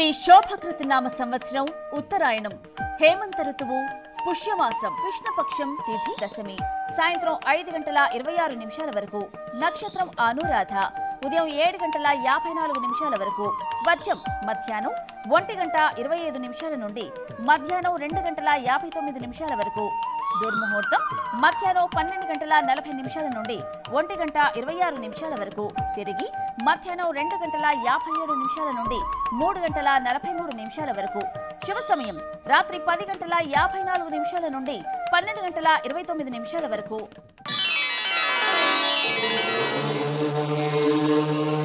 శ్రీ శోభకృతి నామ సంవత్సరం ఉత్తరాయణం హేమంత ఋతువు పుష్యమాసం కృష్ణపక్షం తిథి దశమి సాయంత్రం ఐదు గంటల ఇరవై ఆరు నిమిషాల వరకు నక్షత్రం అనురాధ ఉదయం ఏడు గంటల యాభై నాలుగు నిమిషాల వరకు వర్షం మధ్యాహ్నం ఒంటి గంట ఇరవై ఐదు నిమిషాల నుండి మధ్యాహ్నం రెండు గంటల యాభై తొమ్మిది నిమిషాల వరకు దుర్ముహూర్తం మధ్యాహ్నం పన్నెండు గంటల నలభై నిమిషాల నుండి ఒంటి గంట ఇరవై ఆరు నిమిషాల వరకు తిరిగి మధ్యాహ్నం రెండు గంటల యాభై ఏడు నిమిషాల నుండి మూడు గంటల నలభై మూడు నిమిషాల వరకు శుభ సమయం రాత్రి పది గంటల యాభై నాలుగు నిమిషాల నుండి పన్నెండు గంటల ఇరవై తొమ్మిది నిమిషాల వరకు